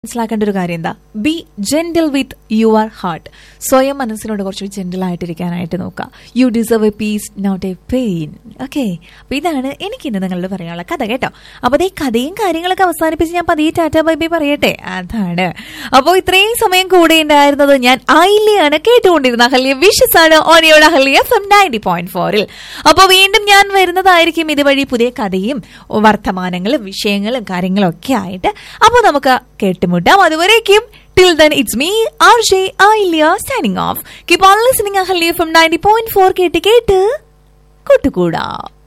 മനസ്സിലാക്കേണ്ട ഒരു കാര്യം എന്താ be gentle with your heart സ്വയം മനസ്സിനോട് കുറച്ച് ജെന്റിൽ ആയിട്ടിരിക്കാനായിട്ട് നോക്കുക you deserve a peace not a pain okay അപ്പൊ ഇതാണ് എനിക്ക് ഇന്ന് നിങ്ങളോട് പറയാനുള്ള കഥ കേട്ടോ അപ്പൊ അതേ കഥയും കാര്യങ്ങളൊക്കെ അവസാനിപ്പിച്ച് ഞാൻ പതിയെ ടാറ്റ ബൈ ബൈ പറയട്ടെ അതാണ് അപ്പോൾ ഇത്രയും സമയം കൂടെ ഉണ്ടായിരുന്നത് ഞാൻ അഹല്യാണ് കേട്ടുകൊണ്ടിരുന്ന അഹല്യ വിഷസ് ആണ് ഓണിയോട് Ahalya F M ninety point ഫോറിൽ അപ്പോൾ വീണ്ടും ഞാൻ വരുന്നതായിരിക്കും ഇതുവഴി പുതിയ കഥയും വർത്തമാനങ്ങളും വിഷയങ്ങളും കാര്യങ്ങളും ഒക്കെ ആയിട്ട് അപ്പോൾ നമുക്ക് കേട്ടുമുട്ടാം അതുവരേക്കും till then it's me R J Ayilya signing off keep on listening Ahalya F M ninety point four കേട്ട് കേട്ട് കൂട്ടുകൂടാ